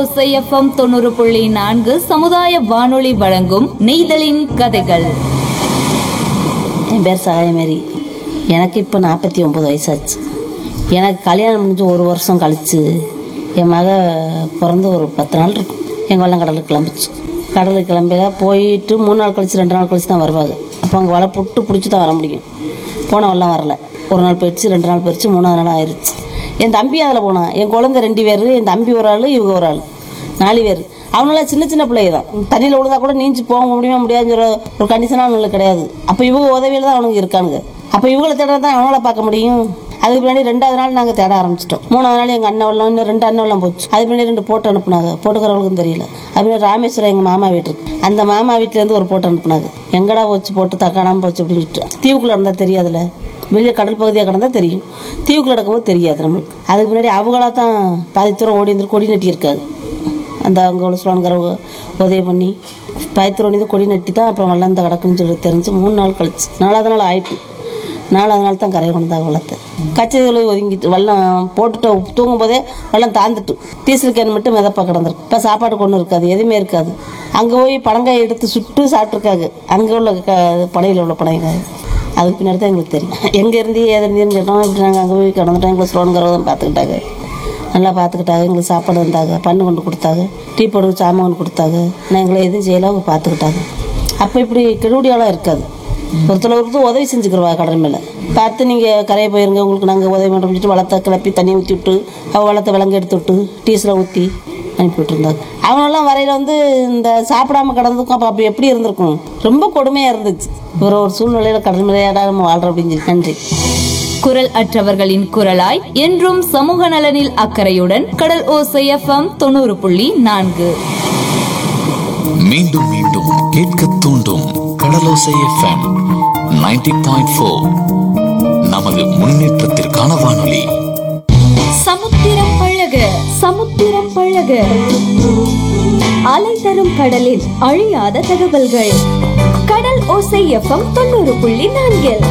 ஓசைஎஃப்எம் தொண்ணூறு புள்ளி நான்கு சமுதாய வானொலி வழங்கும் நெய்தலின் கதைகள் என் பேர் சகாயமேரி எனக்கு இப்போ நாற்பத்தி ஒம்பது வயசாச்சு எனக்கு கல்யாணம் முடிஞ்சு ஒரு வருஷம் கழிச்சு என் மக பிறந்து ஒரு பத்து நாள் இருக்கும் எங்கள் வெள்ளம் கடலுக்கு கிளம்பிச்சு கடலுக்கு கிளம்பில போயிட்டு மூணு நாள் கழிச்சு ரெண்டு நாள் கழிச்சு தான் வருவாங்க அப்போ அங்கே வலை புட்டு பிடிச்சி தான் வர முடியும் போன வெள்ளம் வரல ஒரு நாள் போயிடுச்சு ரெண்டு நாள் போயிடுச்சு மூணாவது நாள் ஆயிடுச்சு என் தம்பி அதில் போனான் என் குழந்தை ரெண்டு பேர் என் தம்பி ஒரு ஆள் இவங்க ஒரு ஆள் நாலு பேர் அவங்களாம் சின்ன சின்ன பிள்ளைங்க தான் தண்ணியில் விழுந்தா கூட நீஞ்சி போக முடியுமா முடியாதுங்கிற ஒரு கண்டிஷனாக அவங்களுக்கு கிடையாது அப்போ இவங்க உதவியில் தான் அவனுங்க இருக்கானுங்க அப்போ இவங்களை தேட தான் அவங்கள பார்க்க முடியும் அதுக்கு பின்னாடி ரெண்டாவது நாள் நாங்கள் தேட ஆரம்பிச்சிட்டோம் மூணாவது நாள் எங்கள் அண்ணன் வெள்ளம் இன்னும் ரெண்டு அண்ணன் வெள்ளம் போச்சு அதுக்கு பின்னாடி ரெண்டு போட்டு அனுப்புனாங்க போட்டுக்கிறவங்களுக்கும் தெரியல அது ராமேஸ்வரம் எங்கள் மாமா வீட்டுக்கு அந்த மாமா வீட்டிலேருந்து ஒரு போட்டு அனுப்புனாங்க எங்கடா போச்சு போட்டு தக்கானாம போச்சு அப்படின்னு சொல்லிட்டு தீவுக்குள்ளே இருந்தால் தெரியாதுல்ல வெளியே கடல் பகுதியாக கிடந்தா தெரியும் தீவுக்குள்ள நடக்கும்போது தெரியாது நம்மளுக்கு அதுக்கு முன்னாடி அவங்களா தான் பாதி தூரம் ஓடி இருந்து கொடி நட்டியிருக்காங்க அந்த அங்கே உள்ள சுவான்கிறவங்க உதவி பண்ணி பாதி தூரம் ஓடி கொடி நட்டி தான் அப்புறம் வெள்ளம் இந்த கிடக்குன்னு சொல்லி தெரிஞ்சு மூணு நாள் கழிச்சு நாலாவது நாள் ஆயிட்டு நாலாவது நாள் தான் கரையை கொண்டாங்க வெள்ளத்தை கச்சைகளை ஒதுங்கிட்டு வெள்ளம் போட்டுட்டு தூங்கும் போதே வெள்ளம் தாந்துட்டு டீசல் கேன் மட்டும் மிதப்பா கிடந்திருக்கு இப்போ சாப்பாடு கொண்டு இருக்காது எதுவுமே இருக்காது அங்கே போய் பழங்காய் எடுத்து சுட்டு சாப்பிட்ருக்காங்க அங்கே உள்ள க படையில் உள்ள படையங்காய் அதுக்கு பின்னாடி தான் எங்களுக்கு தெரியும் எங்கே இருந்து ஏது இருந்தேன்னு கேட்டோம் இப்படி நாங்கள் அங்கே போய் கிடந்துட்டோம் எங்களை ஸ்லோனுங்கிறத தான் பார்த்துக்கிட்டாங்க நல்லா பார்த்துக்கிட்டாங்க எங்களுக்கு சாப்பாடு வந்தாங்க பண்ணு கொண்டு கொடுத்தாங்க டீ போடு சாமான் கொண்டு கொடுத்தாங்க நான் எங்களை எதுவும் செய்யல அவங்க பார்த்துக்கிட்டாங்க அப்போ இப்படி கெடுபடியாலாம் இருக்காது ஒருத்தர் ஒருத்தர் உதவி செஞ்சுக்கிறவா கடல் மேலே பார்த்து நீங்கள் கரையை போயிருங்க உங்களுக்கு நாங்கள் உதவி பண்ணுறோம் சொல்லிட்டு வளத்தை கிளப்பி தண்ணி ஊற்றி விட்டு அவள் வளத்தை விலங்கு எடுத்து விட்டு டீசலை ஊற்றி அனுப்பி விட்டுருந்தாங்க அவனெல்லாம் வரையில வந்து இந்த சாப்பிடாம கிடந்ததுக்கும் அப்போ அப்படி எப்படி இருந்திருக்கும் ரொம்ப கொடுமையாக இருந்துச்சு ஒரு ஒரு சூழ்நிலையில் கடல் மேலையாடா நம்ம வாழ்கிறோம் அப்படின்னு சொல்லி நன்றி குரல் அற்றவர்களின் குரலாய் என்றும் சமூக நலனில் அக்கறையுடன் கடல் ஓசைஎஃப்எம் தொண்ணூறு புள்ளி நான்கு மீண்டும் மீண்டும் கேட்க தூண்டும் கடலோசை எஃப்எம் 90.4 பாயிண்ட் ஃபோர் நமது முன்னேற்றத்திற்கான வானொலி சமுத்திரம் பழக சமுத்திரம் பழக அலை தரும் கடலில் அழியாத தகவல்கள் கடல் ஓசை எஃப்எம் தொண்ணூறு புள்ளி நான்கில்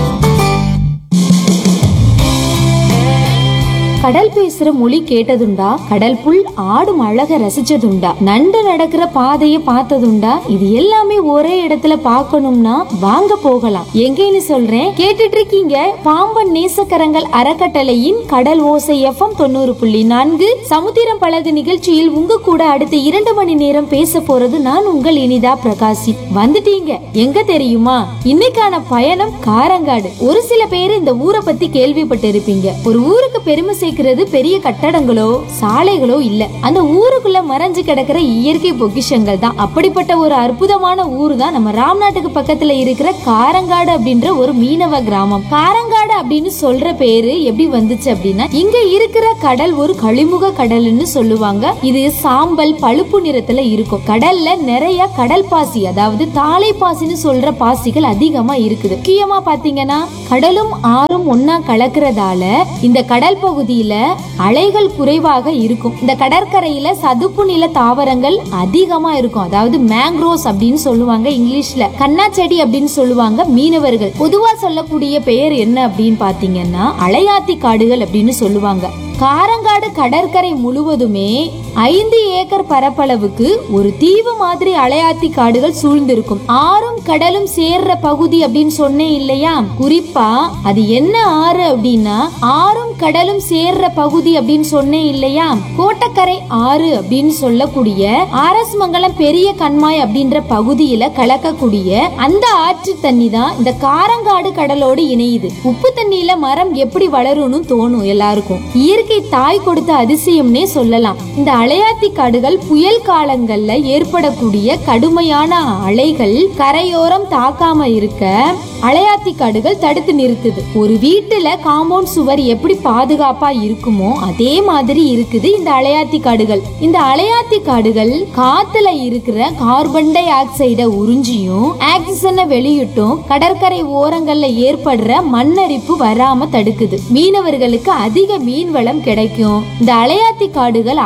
கடல் பேசுற மொழி கேட்டதுண்டா கடல் புல் ஆடும் அழக ரசிச்சதுண்டா நண்டு நடக்கிற பாதைய பார்த்ததுண்டா இது எல்லாமே ஒரே இடத்துல பார்க்கணும்னா வாங்க போகலாம் எங்கேன்னு சொல்றேன் கேட்டுட்டு இருக்கீங்க பாம்பன் நேசக்கரங்கள் அறக்கட்டளையின் கடல் ஓசை எஃப்எம் தொண்ணூறு புள்ளி நான்கு சமுத்திரம் பழகு நிகழ்ச்சியில் உங்க கூட அடுத்த இரண்டு மணி நேரம் பேச போறது நான் உங்கள் இனிதா பிரகாசி வந்துட்டீங்க எங்க தெரியுமா இன்னைக்கான பயணம் காரங்காடு ஒரு சில பேர் இந்த ஊரை பத்தி கேள்விப்பட்டு இருப்பீங்க ஒரு ஊருக்கு பெருமை சேர்க்கிறது பெரிய கட்டடங்களோ சாலைகளோ இல்ல அந்த ஊருக்குள்ள மறைஞ்சு கிடக்கிற இயற்கை பொக்கிஷங்கள் தான் அப்படிப்பட்ட ஒரு அற்புதமான ஊர் தான் நம்ம ராம்நாட்டுக்கு பக்கத்துல இருக்கிற காரங்காடு அப்படின்ற ஒரு மீனவ கிராமம் காரங்காடு அப்படின்னு சொல்ற பேரு எப்படி வந்துச்சு அப்படின்னா இங்க இருக்கிற கடல் ஒரு கழிமுக கடல்னு சொல்லுவாங்க இது சாம்பல் பழுப்பு நிறத்துல இருக்கும் கடல்ல நிறைய கடல் பாசி அதாவது தாளை பாசின்னு சொல்ற பாசிகள் அதிகமா இருக்குது முக்கியமா பாத்தீங்கன்னா கடலும் ஆறும் ஒன்னா கலக்கிறதால இந்த கடல் பகுதியில அலைகள் குறைவாக இருக்கும் இந்த கடற்கரையில சதுப்பு நில தாவரங்கள் அதிகமா இருக்கும் அதாவது மேங்க்ரோஸ் அப்படின்னு சொல்லுவாங்க இங்கிலீஷ்ல கண்ணா செடி அப்படின்னு சொல்லுவாங்க மீனவர்கள் பொதுவா சொல்லக்கூடிய பெயர் என்ன அப்படின்னு பாத்தீங்கன்னா அலையாத்தி காடுகள் அப்படின்னு சொல்லுவாங்க காரங்காடு கடற்கரை முழுவதுமே ஐந்து ஏக்கர் பரப்பளவுக்கு ஒரு தீவு மாதிரி அலையாத்தி காடுகள் சூழ்ந்திருக்கும் ஆறும் கடலும் சேர்ற பகுதி அப்படின்னு சொன்னேன் இல்லையா குறிப்பா அது என்ன ஆறு அப்படின்னா ஆறும் கடலும் சேர்ற பகுதி அப்படின்னு சொன்னேன் இல்லையா கோட்டக்கரை ஆறு அப்படின்னு சொல்லக்கூடிய ஆரஸ்மங்கலம் பெரிய கண்மாய் அப்படின்ற பகுதியில கலக்கக்கூடிய அந்த ஆற்று தண்ணி தான் இந்த காரங்காடு கடலோடு இணையுது உப்பு தண்ணியில மரம் எப்படி வளரும்னு தோணும் எல்லாருக்கும் இயற்கை தாய் கொடுத்த அதிசயம்னே சொல்லலாம் இந்த அலையாத்தி காடுகள் புயல் காலங்கள்ல ஏற்படக்கூடிய கடுமையான அலைகள் கரையோரம் தாக்காம இருக்க அலையாத்தி காடுகள் தடுத்து நிறுத்துது ஒரு வீட்டுல காம்பவுண்ட் சுவர் எப்படி பாதுகாப்பா இருக்குமோ அதே மாதிரி இருக்குது இந்த அலையாத்தி காடுகள் இந்த அலையாத்தி காடுகள் காத்துல இருக்கிற கார்பன் டை ஆக்சைட உறிஞ்சியும் ஆக்சிஜனை வெளியிட்டும் கடற்கரை ஓரங்கள்ல ஏற்படுற மண்ணரிப்பு வராம தடுக்குது மீனவர்களுக்கு அதிக மீன் வளம் கிடைக்கும் இந்த அலையாத்தி காடுகள் அடர்ந்த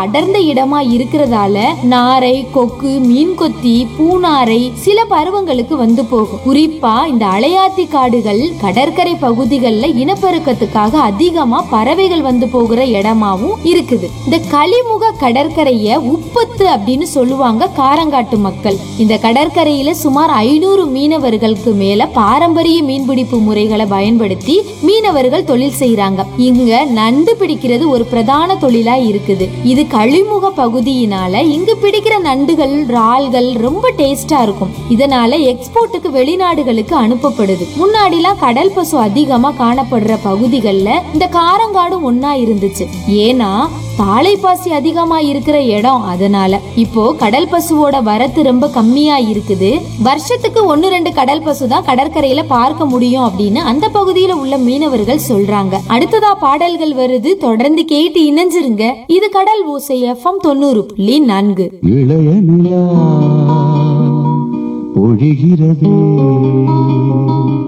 இடமா இருக்கிறதால நாரை கொக்கு மீன் கொத்தி பூனாரை சில பருவங்களுக்கு வந்து போகும் குறிப்பா இந்த அலையாத்தி காடுகள் கடற்கரை பகுதிகளில் இனப்பெருக்கத்துக்காக அதிகமா பறவைகள் வந்து போகிற இடமாவும் இருக்குது இந்த கலிமுக கடற்கரைய உப்பத்து அப்படின்னு சொல்லுவாங்க காரங்காட்டு மக்கள் இந்த கடற்கரையில சுமார் ஐநூறு மீனவர்களுக்கு மேல பாரம்பரிய மீன்பிடிப்பு முறைகளை பயன்படுத்தி மீனவர்கள் தொழில் செய்யறாங்க இங்க நண்டு பிடிக்கிறது ஒரு பிரதான தொழிலா இருக்குது இது கழிமுக பகுதியினால இங்கு பிடிக்கிற நண்டுகள் இறால்கள் ரொம்ப டேஸ்டா இருக்கும் இதனால எக்ஸ்போர்ட்டுக்கு வெளிநாடுகளுக்கு அனுப்பப்படுது முன்னாடிலாம் கடல் பசு அதிகமா காணப்படுற பகுதிகள்ல இந்த காரங்காடும் ஒன்னா இருந்துச்சு ஏன்னா தாளைப்பாசி அதிகமா இருக்கிற இடம் அதனால இப்போ கடல் பசுவோட வரத்து ரொம்ப கம்மியா இருக்குது வருஷத்துக்கு ஒன்னு ரெண்டு கடல் பசு தான் கடற்கரையில பார்க்க முடியும் அப்படின்னு அந்த பகுதியில உள்ள மீனவர்கள் சொல்றாங்க அடுத்ததா பாடல்கள் வருது தொடர்ந்து கேட்டு இணைஞ்சிருங்க இது கடல் ஓசை எஃப்எம் தொண்ணூறு புள்ளி நான்கு இளைய நிலா பொழிகிறதே